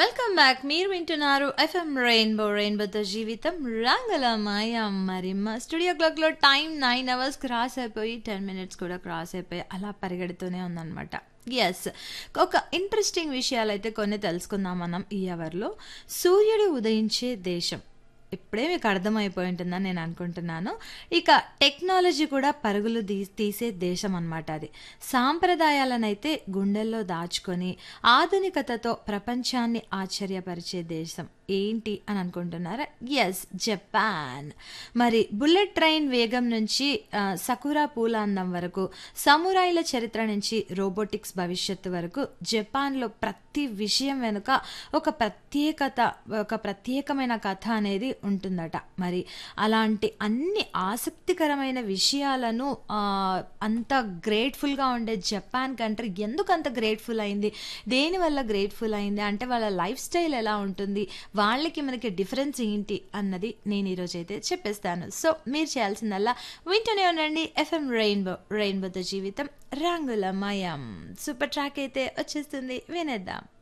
welcome back మీరు వింటున్నారు FM rainbow రెయిన్బోతో జీవితం రంగుల మాయం మరి మా స్టూడియో క్లాక్లో టైం నైన్ అవర్స్ క్రాస్ అయిపోయి టెన్ మినిట్స్ కూడా క్రాస్ అయిపోయి అలా పరిగెడుతూనే ఉందన్నమాట ఎస్ ఒక ఇంట్రెస్టింగ్ విషయాలు అయితే కొన్ని తెలుసుకుందాం మనం ఈ అవర్లో సూర్యుడు ఉదయించే దేశం ఇప్పుడే మీకు అర్థమైపోయి ఉంటుందని నేను అనుకుంటున్నాను ఇక టెక్నాలజీ కూడా పరుగులు తీ తీసే దేశం అన్నమాట అది సాంప్రదాయాలనైతే గుండెల్లో దాచుకొని ఆధునికతతో ప్రపంచాన్ని ఆశ్చర్యపరిచే దేశం ఏంటి అని అనుకుంటున్నారా ఎస్ జపాన్ మరి బుల్లెట్ ట్రైన్ వేగం నుంచి ఆ, సకురా పూల అందం వరకు సమురాయిల చరిత్ర నుంచి రోబోటిక్స్ భవిష్యత్తు వరకు జపాన్లో ప్రతి విషయం వెనుక ఒక ప్రత్యేకత ఒక ప్రత్యేకమైన కథ అనేది ఉంటుందట మరి అలాంటి అన్ని ఆసక్తికరమైన విషయాలను ఆ, అంత గ్రేట్ఫుల్గా ఉండే జపాన్ కంట్రీ ఎందుకు అంత గ్రేట్ఫుల్ అయింది దేనివల్ల గ్రేట్ఫుల్ అయింది అంటే వాళ్ళ లైఫ్ స్టైల్ ఎలా ఉంటుంది వాళ్ళకి మనకి డిఫరెన్స్ ఏంటి అన్నది నేను ఈరోజు అయితే చెప్పేస్తాను సో మీరు చేయాల్సిందల్లా వింటూనే ఉండండి ఎఫ్ఎం రెయిన్బో రెయిన్బోతో జీవితం రంగుల మయం సూపర్ ట్రాక్ అయితే వచ్చేస్తుంది వినేద్దాం